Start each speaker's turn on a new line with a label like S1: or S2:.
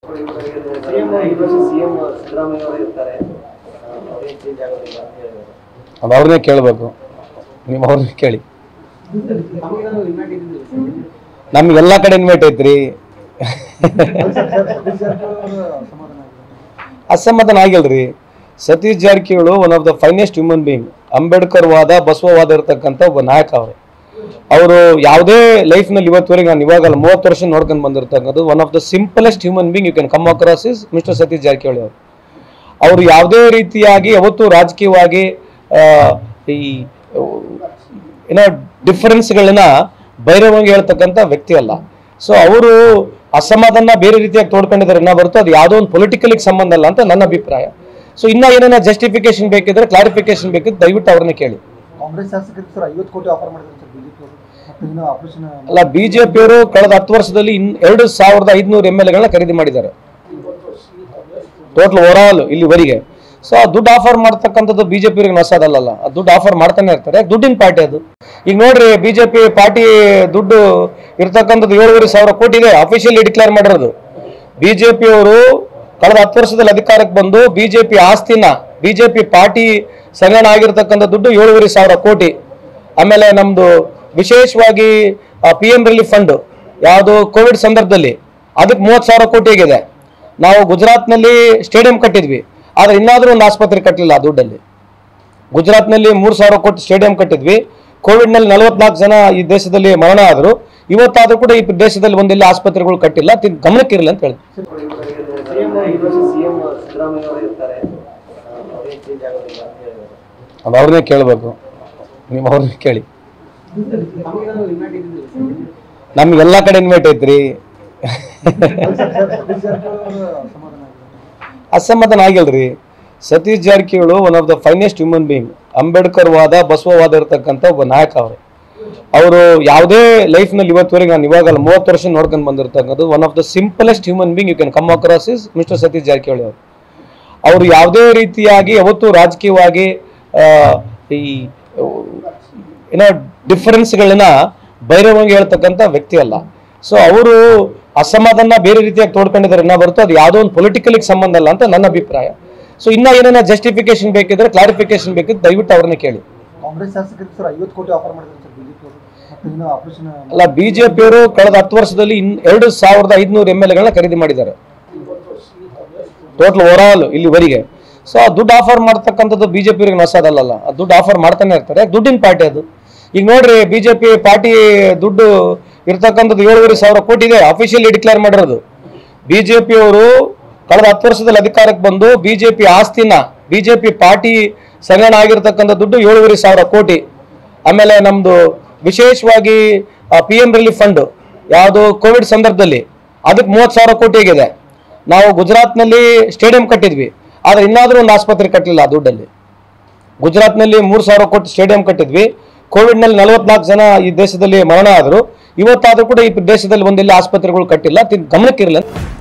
S1: CM ಐದು ವರ್ಷ CM Siddaramaiah ಅವರು ಇರ್ತಾರೆ ಅವ್ರೇನು ಚೇಂಜ್ ಆಗೋದಿಲ್ಲ ಅಂತ ಹೇಳಿದ್ರು
S2: ಅದು ಅವ್ರನ್ನೇ ಕೇಳಬೇಕು ನೀವು ಅವ್ರನ್ನೇ ಕೇಳಿ
S1: ತಮಗೇನಾದ್ರು ಇನ್ವೈಟ್ ಇದ್ದಿಲ್ಲ
S2: ನಮ್ಗೆಲ್ಲ ಕಡೆ ಇನ್ವೈಟ್ ಐತ್ರಿ ಅಸಮಾಧಾನ ಆಗಿಲ್ರಿ Satish Jarkiholi one of the finest human being Ambedkar ವಾದ ಬಸವವಾದ ಇರತಕ್ಕಂಥ ಒಬ್ಬ ನಾಯಕ ಅವರು ಅವರು ಯಾವುದೇ ಲೈಫ್ನಲ್ಲಿ ಇವತ್ತುವರೆಗೆ ನಾನು ಇವಾಗಲ್ಲ ಮೂವತ್ತು ವರ್ಷ ನೋಡ್ಕೊಂಡು ಬಂದಿರ್ತಕ್ಕಂಥದ್ದು one of the simplest human being you can come across is mister Satish Jarkiholi ಅವರು ಅವರು ಯಾವುದೇ ರೀತಿಯಾಗಿ ಯಾವತ್ತೂ ರಾಜಕೀಯವಾಗಿ ಆ, ಈ ಏನೋ ಡಿಫರೆನ್ಸ್ಗಳನ್ನ ಬಹಿರಂಗವಾಗಿ ಹೇಳ್ತಕ್ಕಂಥ ವ್ಯಕ್ತಿ ಅಲ್ಲ ಸೊ ಅವರು ಅಸಮಾಧಾನ ಬೇರೆ ರೀತಿಯಾಗಿ ತೋಡ್ಕೊಂಡಿದ್ದಾರೆ ಇನ್ನ ಹೊರತು ಅದು ಯಾವುದೋ ಒಂದು ಪೊಲಿಟಿಕಲಿಗೆ ಸಂಬಂಧ ಅಲ್ಲ ಅಂತ ನನ್ನ ಅಭಿಪ್ರಾಯ ಸೊ ಇನ್ನ ಏನೇನೋ ಜಸ್ಟಿಫಿಕೇಶನ್ ಬೇಕಿದ್ರೆ ಕ್ಲಾರಿಫಿಕೇಶನ್ ಬೇಕಿದ್ರೆ ದಯವಿಟ್ಟು ಅವ್ರನ್ನ ಕೇಳಿ
S3: ಕಾಂಗ್ರೆಸ್ ಶಾಸಕರಿಗೆ ಸರ್ ಐವತ್ತು ಕೋಟಿ ಆಫರ್ ಮಾಡಿದ್ರು ಸರ್ ಬಿಜೆಪಿ ಅವರು ಮತ್ತೆ ಇನ್ನೂ ಆಪರೇಷನ್
S2: ಅಲ್ಲ ಬಿಜೆಪಿಯವರು ಕಳೆದ ಹತ್ತು ವರ್ಷದಲ್ಲಿ ಇನ್ ಎರಡು ಸಾವಿರದ ಐದುನೂರು ಎಮ್ ಎಲ್ ಎಗಳನ್ನ ಖರೀದಿ ಮಾಡಿದ್ದಾರೆ ಟೋಟಲ್ ಓವರ್ ಆಲ್ ಇಲ್ಲಿವರೆಗೆ ಸೊ ಆ ದುಡ್ಡು ಆಫರ್ ಮಾಡ್ತಕ್ಕಂಥದ್ದು ಬಿಜೆಪಿಯವ್ರಿಗೆ ನಸದಲ್ಲ ಆ ದುಡ್ಡು ಆಫರ್ ಮಾಡ್ತಾನೆ ಇರ್ತಾರೆ ದುಡ್ಡಿನ ಪಾರ್ಟಿ ಅದು ಈಗ ನೋಡ್ರಿ ಬಿಜೆಪಿ ಪಾರ್ಟಿ ದುಡ್ಡು ಇರ್ತಕ್ಕಂಥದ್ದು ಏಳುವರೆ ಸಾವಿರ ಕೋಟಿ ಇದೆ ಅಫಿಷಿಯಲಿ ಡಿಕ್ಲೇರ್ ಮಾಡಿರೋದು ಬಿಜೆಪಿಯವರು ಕಳೆದ ಹತ್ತು ವರ್ಷದಲ್ಲಿ ಅಧಿಕಾರಕ್ಕೆ ಬಂದು ಬಿಜೆಪಿ ಆಸ್ತಿನ ಬಿಜೆಪಿ ಪಾರ್ಟಿ ಸಂಗ್ರಹಣ ಆಗಿರ್ತಕ್ಕಂಥ ದುಡ್ಡು ಏಳುವರೆ ಸಾವಿರ ಕೋಟಿ ಆಮೇಲೆ ನಮ್ದು ವಿಶೇಷವಾಗಿ ಪಿ ಎಂ ರಿಲೀಫ್ ಫಂಡ್ ಯಾವುದು ಕೋವಿಡ್ ಸಂದರ್ಭದಲ್ಲಿ ಅದಕ್ಕೆ ಮೂವತ್ತು ಸಾವಿರ ಕೋಟಿ ಆಗಿದೆ ನಾವು ಗುಜರಾತ್ನಲ್ಲಿ ಸ್ಟೇಡಿಯಂ ಕಟ್ಟಿದ್ವಿ ಆದ್ರೆ ಇನ್ನಾದ್ರೂ ಒಂದು ಆಸ್ಪತ್ರೆ ಕಟ್ಟಲಿಲ್ಲ ಆ ದುಡ್ಡಲ್ಲಿ ಗುಜರಾತ್ನಲ್ಲಿ ಮೂರು ಸಾವಿರ ಕೋಟಿ ಸ್ಟೇಡಿಯಂ ಕಟ್ಟಿದ್ವಿ ಕೋವಿಡ್ನಲ್ಲಿ ನಲವತ್ನಾಲ್ಕು ಜನ ಈ ದೇಶದಲ್ಲಿ ಮರಣ ಆದರು ಇವತ್ತಾದ್ರೂ ಕೂಡ ಈ ದೇಶದಲ್ಲಿ ಒಂದೆಲ್ಲಿ ಆಸ್ಪತ್ರೆಗಳು ಕಟ್ಟಿಲ್ಲ ತಿನ್ ಗಮನಕ್ಕೆ ಇರಲಿ ಅಂತ ಹೇಳಿ
S1: ಸಿಎಂ ಐದು ವರ್ಷ ಸಿಎಂ ಸಿದ್ದರಾಮಯ್ಯ ಅವರು ಇರ್ತಾರೆ ಅವ್ರೇನು ಚೇಂಜ್ ಆಗೋದಿಲ್ಲ ಅಂತ ಹೇಳಿದ್ರು
S2: ಅದು ಅವ್ರನ್ನೇ ಕೇಳಬೇಕು ನೀವು ಅವ್ರನ್ನೇ ಕೇಳಿ
S1: ತಮಗೇನಾದ್ರು ಇನ್ವೈಟ್ ಇದ್ದಿಲ್ಲ
S2: ನಮ್ಗೆಲ್ಲ ಕಡೆ ಇನ್ವೈಟ್ ಐತ್ರಿ
S3: ಸಮಾಧಾನ ಆಗಿದೆ
S2: ಅಸಮಾಧಾನ ಆಗಿಲ್ರಿ Satish Jarkiholi one of the finest human being Ambedkar ವಾದ ಬಸವವಾದ ಇರತಕ್ಕಂಥ ಒಬ್ಬ ನಾಯಕ ಅವರು ಅವರು ಯಾವುದೇ ಲೈಫ್ನಲ್ಲಿ ಇವತ್ತುವರೆಗೆ ನಾನು ಇವಾಗಲ್ಲ ಮೂವತ್ತು ವರ್ಷ ನೋಡ್ಕೊಂಡು ಬಂದಿರ್ತಕ್ಕಂಥದ್ದು one of the simplest human being you can come across is mister Satish Jarkiholi ಅವರು ಅವರು ಯಾವುದೇ ರೀತಿಯಾಗಿ ಯಾವತ್ತೂ ರಾಜಕೀಯವಾಗಿ ಆ, ಈ ಏನೋ ಡಿಫರೆನ್ಸ್ಗಳನ್ನ ಬಹಿರಂಗವಾಗಿ ಹೇಳ್ತಕ್ಕಂಥ ವ್ಯಕ್ತಿ ಅಲ್ಲ ಸೊ ಅವರು ಅಸಮಾಧಾನ ಬೇರೆ ರೀತಿಯಾಗಿ ತೋಡ್ಕೊಂಡಿದ್ದಾರೆ ಇನ್ನ ಹೊರತು ಅದು ಯಾವುದೋ ಒಂದು ಪೊಲಿಟಿಕಲಿಗೆ ಸಂಬಂಧ ಅಲ್ಲ ಅಂತ ನನ್ನ ಅಭಿಪ್ರಾಯ ಸೊ ಇನ್ನ ಏನೇನೋ ಜಸ್ಟಿಫಿಕೇಶನ್ ಬೇಕಿದ್ರೆ ಕ್ಲಾರಿಫಿಕೇಶನ್ ಬೇಕಿದ್ರೆ ದಯವಿಟ್ಟು ಅವ್ರನ್ನ ಕೇಳಿ
S3: ಕಾಂಗ್ರೆಸ್ ಶಾಸಕರಿಗೆ ಸರ್ ಐವತ್ತು ಕೋಟಿ ಆಫರ್ ಮಾಡಿದ್ರು ಸರ್ ಬಿಜೆಪಿ ಅವರು ಮತ್ತೆ ಇನ್ನೂ ಆಪರೇಷನ್
S2: ಅಲ್ಲ ಬಿಜೆಪಿಯವರು ಕಳೆದ ಹತ್ತು ವರ್ಷದಲ್ಲಿ ಇನ್ ಎರಡು ಸಾವಿರದ ಐದುನೂರು ಎಮ್ ಎಲ್ ಎಗಳನ್ನ ಖರೀದಿ ಮಾಡಿದ್ದಾರೆ ಟೋಟಲ್ ಓವರ್ ಆಲ್ ಇಲ್ಲಿವರೆಗೆ ಸೊ ಆ ದುಡ್ಡು ಆಫರ್ ಮಾಡ್ತಕ್ಕಂಥದ್ದು ಬಿಜೆಪಿಯವ್ರಿಗೆ ನಸದಲ್ಲ ಆ ದುಡ್ಡು ಆಫರ್ ಮಾಡ್ತಾನೆ ಇರ್ತಾರೆ ದುಡ್ಡಿನ ಪಾರ್ಟಿ ಅದು ಈಗ ನೋಡ್ರಿ ಬಿಜೆಪಿ ಪಾರ್ಟಿ ದುಡ್ಡು ಇರ್ತಕ್ಕಂಥದ್ದು ಏಳುವರೆ ಸಾವಿರ ಕೋಟಿ ಇದೆ ಅಫಿಷಿಯಲಿ ಡಿಕ್ಲೇರ್ ಮಾಡಿರೋದು ಬಿಜೆಪಿಯವರು ಕಳೆದ ಹತ್ತು ವರ್ಷದಲ್ಲಿ ಅಧಿಕಾರಕ್ಕೆ ಬಂದು ಬಿಜೆಪಿ ಆಸ್ತಿನ ಬಿಜೆಪಿ ಪಾರ್ಟಿ ಸಂಗ್ರಹಣ ಆಗಿರ್ತಕ್ಕಂಥ ದುಡ್ಡು ಏಳುವರೆ ಸಾವಿರ ಕೋಟಿ ಆಮೇಲೆ ನಮ್ದು ವಿಶೇಷವಾಗಿ ಪಿ ಎಂ ರಿಲೀಫ್ ಫಂಡ್ ಯಾವುದು ಕೋವಿಡ್ ಸಂದರ್ಭದಲ್ಲಿ ಅದಕ್ಕೆ ಮೂವತ್ತು ಸಾವಿರ ಕೋಟಿ ಆಗಿದೆ ನಾವು ಗುಜರಾತ್ನಲ್ಲಿ ಸ್ಟೇಡಿಯಂ ಕಟ್ಟಿದ್ವಿ ಆದ್ರೆ ಇನ್ನಾದ್ರೂ ಒಂದು ಆಸ್ಪತ್ರೆ ಕಟ್ಟಲಿಲ್ಲ ಆ ದುಡ್ಡಲ್ಲಿ ಗುಜರಾತ್ನಲ್ಲಿ ಮೂರು ಸಾವಿರ ಕೋಟಿ ಸ್ಟೇಡಿಯಂ ಕಟ್ಟಿದ್ವಿ ಕೋವಿಡ್ನಲ್ಲಿ ನಲವತ್ನಾಲ್ಕು ಜನ ಈ ದೇಶದಲ್ಲಿ ಮರಣ ಆದರು ಇವತ್ತಾದ್ರೂ ಕೂಡ ಈ ದೇಶದಲ್ಲಿ ಒಂದೆಲ್ಲಿ ಆಸ್ಪತ್ರೆಗಳು ಕಟ್ಟಿಲ್ಲ ತಿನ್ ಗಮನಕ್ಕೆ ಇರಲಿ ಅಂತ